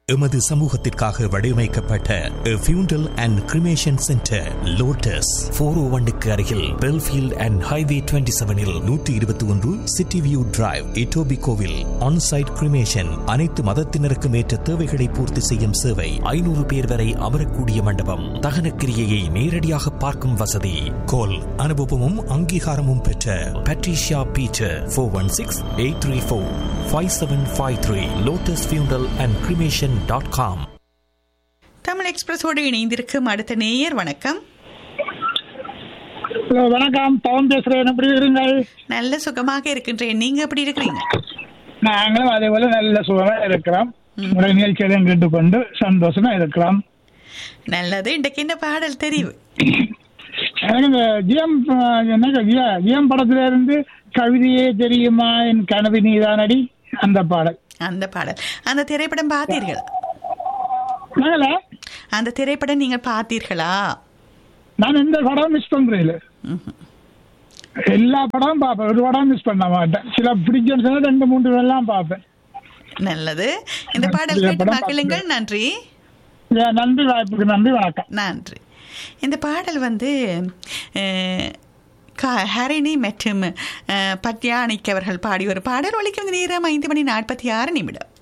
எமது சமூகத்திற்காக வடிவமைக்கப்பட்ட funeral and cremation centre lotus four O ஒன்னுக்கு அருகில் பெல்ஃபீல்ட் அண்ட் ஹைவே டுவெண்ட்டி செவனில் நூற்றி இருபத்தி ஒன்று சிட்டி வியூ டிரைவ் இட்டோபி கோவில் ஆன்சைட் கிரிமேஷன் அனைத்து மதத்தினருக்கும் ஏற்ற தேவைகளை பூர்த்தி செய்யும் சேவை ஐநூறு பேர் வரை அமரக்கூடிய மண்டபம் தகன கிரியையை நேரடியாக பார்க்கும் வசதி கோல் அனுபவமும் அங்கீகாரமும் பெற்ற Patricia Beecher four one six eight three four five seven five three lotus funeral and cremation dot com Tamil எக்ஸ்பிரஸோடு இணைந்திருக்கும் அடுத்த நேயர் வணக்கம் ஹலோ வணக்கம் பவன் பேசுறேன் எப்படி இருங்கள் நல்ல சுகமாக இருக்கின்றேன் நீங்க எப்படி இருக்கிறீங்க நாங்களும் அதே போல நல்ல சுகமா இருக்கிறோம் உங்களுடைய நிகழ்ச்சியையும் கேட்டுக்கொண்டு சந்தோஷமா இருக்கலாம் நல்லது இன்றைக்கு என்ன பாடல் தெரிவு எனக்கு இந்த ஜிஎம் என்ன ஜிஎம் படத்துல இருந்து கவிதையே தெரியுமா என் கனவு நீதானடி அந்த பாடல் அந்த பாடல் அந்த திரைப்படம் பார்த்தீர்களா நாங்கள அந்த திரைப்படம் நீங்கள் பார்த்தீர்களா நான் எந்த படம் மிஸ் பண்றேன் எல்லா படமும் பார்ப்பேன் ஒரு படம் மிஸ் பண்ண மாட்டேன் சில பிடிக்கும் ரெண்டு மூன்று எல்லாம் பார்ப்பேன் நல்லது இந்த பாடல் இந்த கேட்டு படம் மக்களுங்கள் நன்றி ஏன் நன்றி வாய்ப்புக்கு நன்றி வணக்கம் நன்றி இந்த பாடல் வந்து அஹ், க- ஹரிணி மற்றும் அஹ், பத்யானிக் அவர்கள் பாடி ஒரு பாடல் ஒலிக்கும் நேரம் ஐந்து மணி நாற்பத்தி ஆறு நிமிடம்